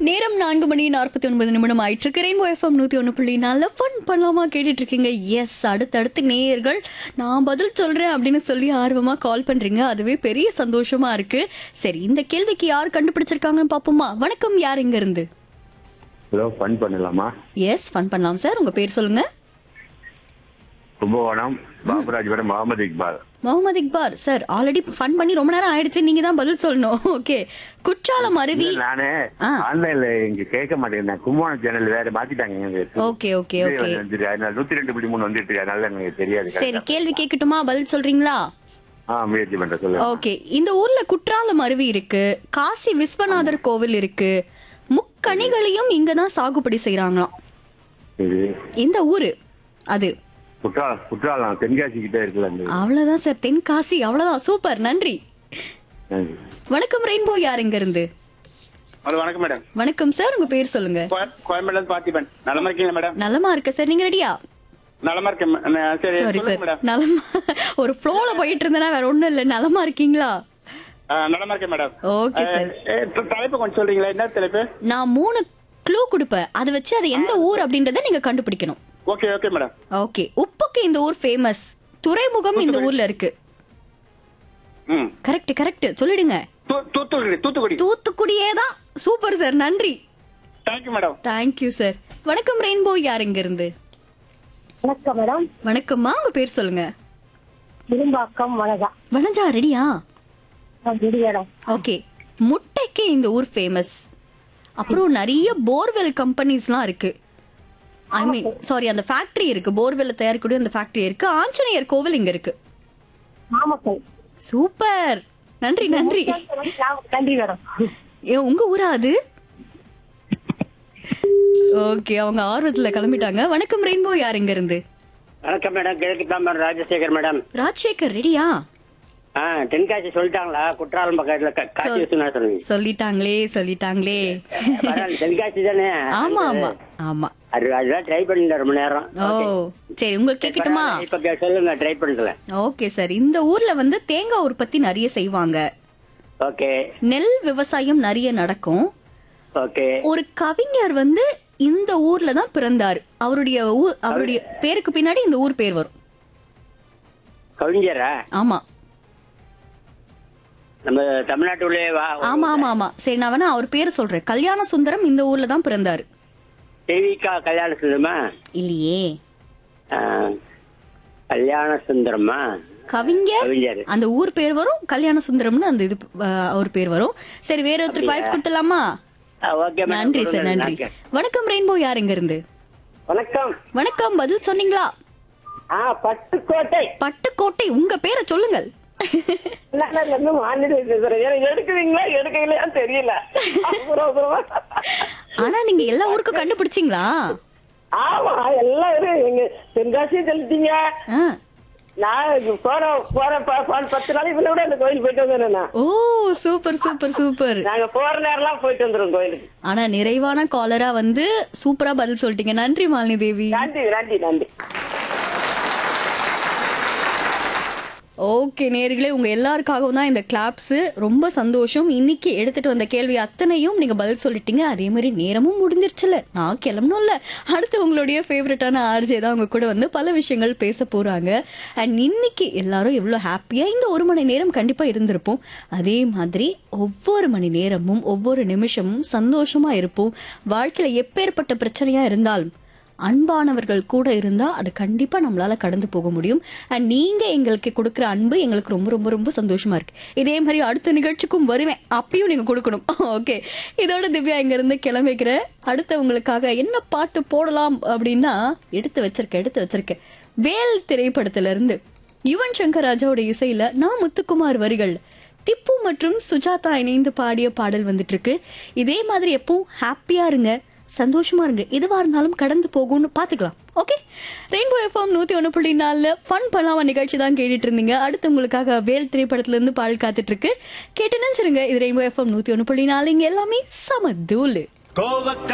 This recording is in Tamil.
நேரம் நான்கு மணி நாற்பத்தி ஒன்பது நிமிடம் ஆயிட்டு இருக்கு ரெயின்போ எஃப்எம் நூத்தி ஒன்று புள்ளி நல்ல ஃபன் பண்ணலாமா கேட்டுட்டு இருக்கீங்க எஸ் அடுத்தடுத்து நேயர்கள் நான் பதில் சொல்றேன் அப்படின்னு சொல்லி ஆர்வமா கால் பண்றீங்க அதுவே பெரிய சந்தோஷமா இருக்கு சரி இந்த கேள்விக்கு யார் கண்டுபிடிச்சிருக்காங்கன்னு பாப்போமா வணக்கம் யார் இங்க இருந்து ஹலோ ஃபன் பண்ணலாமா எஸ் ஃபன் பண்ணலாம் சார் உங்க பேர் சொல்லுங்க Kumbakonam Baburajapuram Mohammed Iqbal Mohammed Iqbal sir already fun பண்ணி ரொம்ப நேரம் ஆயிடுச்சு நீங்க தான் பதில் சொல்லணும் ஓகே குற்றாலம் அருவி இல்ல, நானு ஆ. ஆன்லைன்ல இங்க கேட்க மாட்டேங்கிறேன் கும்பகோணம் சேனல் வேற மாத்திட்டாங்க எங்களுக்கு. ஓகே ஓகே இது ஓகே வந்துருக்கு. அதனால நூத்தி ரெண்டு புள்ளி மூணு வந்துட்டு இருக்கு அதனால எனக்கு தெரியாது சரி correct கேள்வி கேட்கட்டுமா பதில் சொல்றீங்களா ஆ. ஆ முயற்சி பண்றேன் சொல்லுங்க ஓகே இந்த ஊர்ல குற்றாலம் அருவி இருக்கு காசி விஸ்வநாதர் கோவில் இருக்கு முக்கணிகளையும் இங்க தான் சாகுபடி செய்யறாங்களாம் இது இந்த ஊரு அது குற்றாலம் குற்றாலம் தென்காசி கிட்ட இருக்குல்ல அந்த அவ்வளவுதான் சார் தென்காசி அவ்வளவுதான் சூப்பர் நன்றி நன்றி. வணக்கம் ரெயின்போ யார் இங்க இருந்து ஹலோ வணக்கம் மேடம் வணக்கம் சார் உங்க பேர் சொல்லுங்க கோயம்பேடுல இருந்து பார்த்திபன் நலமா இருக்கீங்களா மேடம் நலமா இருக்க சார் நீங்க ரெடியா நலமா இருக்கேன் ம- நான் சரி சாரி சொல்லுங்க சார் மேடம் நலமா ஒரு ஃப்ளோல போயிட்டு இருந்தேன்னா வேற ஒண்ணும் இல்ல நலமா இருக்கீங்களா ஆ, நலமா இருக்கேன் மேடம் ஓகே சார் ஏ, த- தலைப்பு கொஞ்சம் சொல்றீங்களா என்ன தலைப்பு நான் மூணு க்ளூ கொடுப்பேன் அதை வச்சு அது எந்த ஊர் அப்படின்றத நீங்க கண்டுபிடிக்கணும் ஓகே ஓகே மேடம் ஓகே உப்புக்கு இந்த ஊர் ஃபேமஸ் துறைமுகம் இந்த ஊர்ல இருக்கு ம் கரெக்ட் கரெக்ட் சொல்லிடுங்க தூ- தூத்துக்குடி தூத்துக்குடி தூத்துக்குடியே தான் சூப்பர் சார் நன்றி தேங்க்யூ மேடம் தேங்க்யூ சார் வணக்கம் ரெயின்போ யார் இங்க இருந்து வணக்கம் மேடம் வணக்கம்மா உங்க பேர் சொல்லுங்க இரும்பாக்கம் வனதா வனஜா ரெடியா விடியடம் ஓகே முட்டைக்கு இந்த ஊர் ஃபேமஸ் அப்புறம் நிறைய போர்வெல் கம்பெனிஸ்லாம் இருக்கு ஐ மீன் சாரி அந்த ஃபேக்டரி இருக்கு போர்வெல்ல தயாரிக்கக்கூடிய அந்த ஃபேக்டரி இருக்கு ஆஞ்சநேயர் கோவில் இங்க இருக்கு நாமக்கல் சூப்பர் நன்றி நன்றி நன்றி மேடம் ஏ உங்க ஊரா அது ஓகே அவங்க ஆர்வத்துல கிளம்பிட்டாங்க வணக்கம் ரெயின்போ யார் இங்க இருந்து வணக்கம் மேடம் கிழக்கு தாம்பரம் ராஜசேகர் மேடம் ராஜசேகர் ரெடியா ஆ தென்காசி சொல்லிட்டாங்களா குற்றாலம் பக்கத்துல க- காசி விஸ்வநாதன் சொல்லிட்டாங்களே சொல்லிட்டாங்களே பரவாயில்ல, தென்காசி தானே ஆமா ஆமா ஆமா அது அதுதான் ட்ரை பண்ணிருந்தேன் ரொம்ப நேரம் ஓ சரி உங்களுக்கு கேட்கட்டுமா பரவாயில்ல, இப்ப கே- சொல்லுங்க ட்ரை பண்றேன் ஓகே சார் இந்த ஊர்ல வந்து தேங்காய் உற்பத்தி நிறைய செய்வாங்க ஓகே நெல் விவசாயம் நிறைய நடக்கும் ஓகே ஒரு கவிஞர் வந்து இந்த ஊர்ல தான் பிறந்தார் அவருடைய ஊர் அவருடைய பேருக்கு பின்னாடி இந்த ஊர் பேர் வரும் கவிஞரா ஆமா நம்ம தமிழ்நாட்டுள்ளே வா ஆமா ஆமா ஆமா சரி நான் வேணா அவர் பேரை சொல்றேன் கல்யாண சுந்தரம் இந்த ஊர்ல தான் பிறந்தாரு தேவிகா கல்யாண சுந்தரமா இல்லையே ஆ, கல்யாண சுந்தரமா கவிஞர் கவிஞர் அந்த ஊர் பேர் வரும் கல்யாண சுந்தரம்னு அந்த இது அஹ், அவர் பேர் வரும் சரி வேற ஒருத்தருக்கு வாய்ப்பு கொடுத்துலாமா ஆ, ஓகே மேடம். நன்றி சார் கொடுங்க, நன்றி ஓகே. வணக்கம் ரெயின்போ யார் இங்க இருந்து வணக்கம் வணக்கம் பதில் சொன்னீங்களா ஆ பட்டுக்கோட்டை பட்டுக்கோட்டை உங்க பேரை சொல்லுங்கள் எடுக்குவீங்களா எடுக்கலையா தெரியல அப்புறம் அப்புறமா ஆனா நீங்க எல்லா ஊருக்கும் கண்டுபிடிச்சீங்களா ஆமா எல்லாரும் எங்க தென்காசி சொல்லிட்டீங்க ஆ. நான் போற போற ப- ப- பத்து நாளைக்கு முன்ன கூட அந்த கோயில் போயிட்டு வந்தேன் நான் ஓ சூப்பர் சூப்பர் சூப்பர் நாங்க போற நேரம்லாம் போயிட்டு வந்துரும் கோயிலுக்கு ஆனா நிறைவான காலரா வந்து சூப்பரா பதில் சொல்லிட்டீங்க நன்றி மாலினி தேவி நன்றி நன்றி நன்றி ஓகே நேர்களே உங்க எல்லாருக்காகவும் தான் இந்த கிளாப்ஸ் ரொம்ப சந்தோஷம் இன்னைக்கு எடுத்துட்டு வந்த கேள்வி அத்தனையும் நீங்க பதில் சொல்லிட்டீங்க அதே மாதிரி நேரமும் முடிஞ்சிருச்சுல நான் கிளம்பணும்ல அடுத்து உங்களுடைய ஃபேவரட்டான ஆர்ஜே தான் உங்க கூட வந்து பல விஷயங்கள் பேச போறாங்க அண்ட் இன்னைக்கு எல்லாரும் எவ்வளோ ஹாப்பியா இந்த ஒரு மணி நேரம் கண்டிப்பா இருந்திருப்போம் அதே மாதிரி ஒவ்வொரு மணி நேரமும் ஒவ்வொரு நிமிஷமும் சந்தோஷமா இருப்போம் வாழ்க்கையில எப்பேற்பட்ட பிரச்சனையா இருந்தாலும் அன்பானவர்கள் கூட இருந்தா அது கண்டிப்பா நம்மளால கடந்து போக முடியும் அண்ட் நீங்க எங்களுக்கு கொடுக்குற அன்பு எங்களுக்கு ரொம்ப ரொம்ப ரொம்ப சந்தோஷமா இருக்கு இதே மாதிரி அடுத்த நிகழ்ச்சிக்கும் வருவேன் அப்பயும் நீங்க கொடுக்கணும் ஓகே இதோட திவ்யா இங்க இருந்து கிளம்பிக்கிறேன் அடுத்த உங்களுக்காக என்ன பாட்டு போடலாம் அப்படின்னா எடுத்து வச்சிருக்கேன் எடுத்து வச்சிருக்கேன் வேல் திரைப்படத்துல இருந்து யுவன் சங்கர் ராஜாவோட இசையில நான் முத்துக்குமார் வரிகள் திப்பு மற்றும் சுஜாதா இணைந்து பாடிய பாடல் வந்துட்டு இருக்கு இதே மாதிரி எப்பவும் ஹாப்பியா இருங்க சந்தோஷமா இருங்க எதுவா இருந்தாலும் கடந்து போகும்னு பாத்துக்கலாம் ஓகே ரெயின்போ எஃப்எம் நூத்தி ஒண்ணு புள்ளி நாலுல ஃபன் பண்ணாம நிகழ்ச்சி தான் கேட்டுட்டு இருந்தீங்க அடுத்து உங்களுக்காக வேல் திரைப்படத்துல இருந்து பாடல் காத்துட்டு இருக்கு கேட்டு நினைச்சிருங்க இது ரெயின்போ எஃப்எம் நூத்தி ஒண்ணு புள்ளி நாலு இங்க எல்லாமே சம தூளு கோவக்க